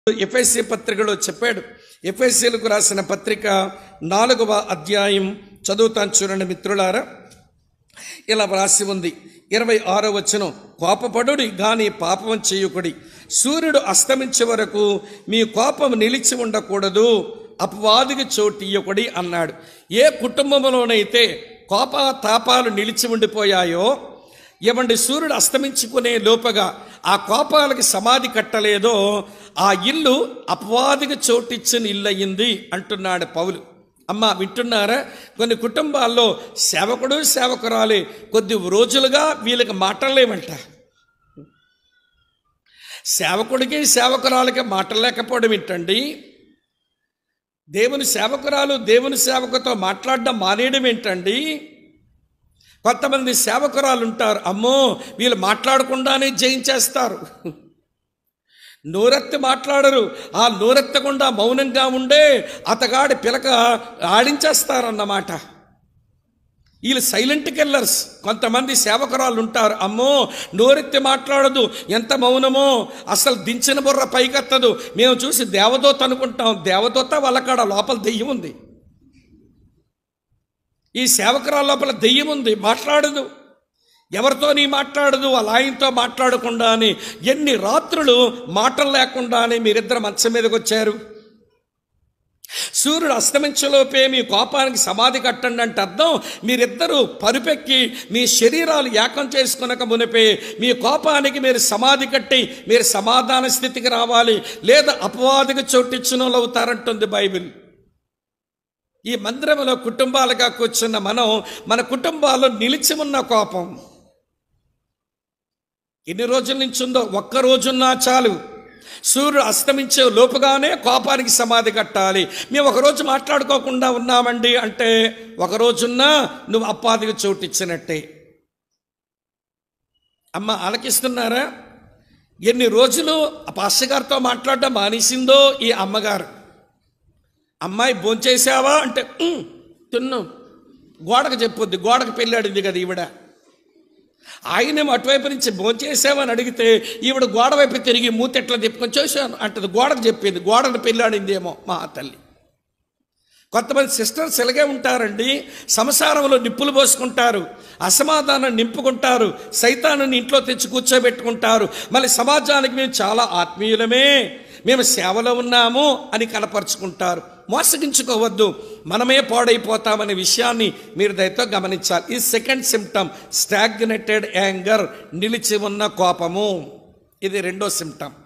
FSC పత్రికలో చెప్పాడు ఎఫ్ఎస్సీలకు రాసిన పత్రిక నాలుగవ అధ్యాయం చదువుతాను చూడండి మిత్రులారా ఇలా వ్రాసి ఉంది ఇరవై ఆరో వచనం కోపపడుడి గాని పాపం చేయకుడి సూర్యుడు అస్తమించే వరకు మీ కోపం నిలిచి ఉండకూడదు అపవాదికి చోటు ఇయ్యకుడి అన్నాడు ఏ కుటుంబంలోనైతే కోప తాపాలు నిలిచి ఉండిపోయాయో ఏమండి సూర్యుడు అస్తమించుకునే లోపగా ఆ కోపాలకి సమాధి కట్టలేదో ఆ ఇల్లు అపవాదికి చోటిచ్చిన ఇల్లు అయ్యింది అంటున్నాడు పౌలు అమ్మ వింటున్నారా కొన్ని కుటుంబాల్లో సేవకుడు సేవకురాలే కొద్ది రోజులుగా వీళ్ళకి మాటలేమంట సేవకుడికి సేవకురాలకి మాటలేకపోవడం ఏంటండి దేవుని సేవకురాలు దేవుని సేవకుతో మాట్లాడడం మానేయడం ఏంటండి కొంతమంది సేవకురాలు ఉంటారు అమ్మో వీళ్ళు మాట్లాడకుండానే జయించేస్తారు నోరెత్తి మాట్లాడరు ఆ నోరెత్తకుండా మౌనంగా ఉండే అతగాడి పిలక ఆడించేస్తారన్నమాట వీళ్ళు సైలెంట్ కిల్లర్స్ కొంతమంది సేవకురాలు ఉంటారు అమ్మో నోరెత్తి మాట్లాడదు ఎంత మౌనమో అసలు దించిన బుర్ర పైకెత్తదు మేము చూసి దేవదూత అనుకుంటాం దేవదూత వాళ్ళకాడ లోపల దెయ్యం ఉంది ఈ సేవకురాల లోపల దెయ్యం ఉంది మాట్లాడదు ఎవరితో నీ మాట్లాడదు వాళ్ళ ఆయనతో మాట్లాడకుండానే ఎన్ని రాత్రులు మాటలు లేకుండానే మీరిద్దరు మంచం మీదకి వచ్చారు సూర్యుడు అస్తమించలోపే మీ కోపానికి సమాధి కట్టండి అంటే అర్థం మీరిద్దరూ పరుపెక్కి మీ శరీరాలు ఏకం చేసుకునక మునిపే మీ కోపానికి మీరు సమాధి కట్టి మీరు సమాధాన స్థితికి రావాలి లేదా అపవాదికి చోటిచ్చిన వాళ్ళు అవుతారంటుంది బైబిల్ ఈ మందిరంలో కుటుంబాలుగా కూర్చున్న మనం మన కుటుంబాల్లో నిలిచి ఉన్న కోపం ఎన్ని రోజుల నుంచి ఉందో ఒక్క రోజున్నా చాలు సూర్యుడు అస్తమించే లోపుగానే కోపానికి సమాధి కట్టాలి మేము ఒకరోజు మాట్లాడుకోకుండా ఉన్నామండి అంటే ఒక రోజున్నా నువ్వు అప్పాదికి చోటిచ్చినట్టే అమ్మ ఆలకిస్తున్నారా ఎన్ని రోజులు ఆ పాస్టర్ గారితో మాట్లాడడం మానేసిందో ఈ అమ్మగారు అమ్మాయి భోంచేసావా అంటే "ఉమ్, తిన్నాం గోడకు చెప్పొద్ది గోడకు పెళ్ళాడింది కదా ఈవిడ ఆయనేమో అటువైపు నుంచి భోంచేసావని అడిగితే ఈవిడ గోడ వైపు తిరిగి మూతెట్లా తిప్పుకొని చేశాను అంటది గోడకు చెప్పింది గోడకు పెళ్ళాడిందేమో మా తల్లి కొంతమంది సిస్టర్స్ ఇలాగే ఉంటారండి సంసారంలో నిప్పులు పోసుకుంటారు అసమాధానం నింపుకుంటారు సైతాన్ని ఇంట్లో తెచ్చి కూర్చోబెట్టుకుంటారు మళ్ళీ సమాజానికి మేము చాలా ఆత్మీయులమే మేము సేవలో ఉన్నాము అని కనపరుచుకుంటారు మోసగించుకోవద్దు మనమే పాడైపోతామనే విషయాన్ని మీరు దయతో గమనించాలి ఈ సెకండ్ సిమ్టమ్ స్టాగ్నేటెడ్ యాంగర్ నిలిచి ఉన్న కోపము ఇది రెండో సిమ్టమ్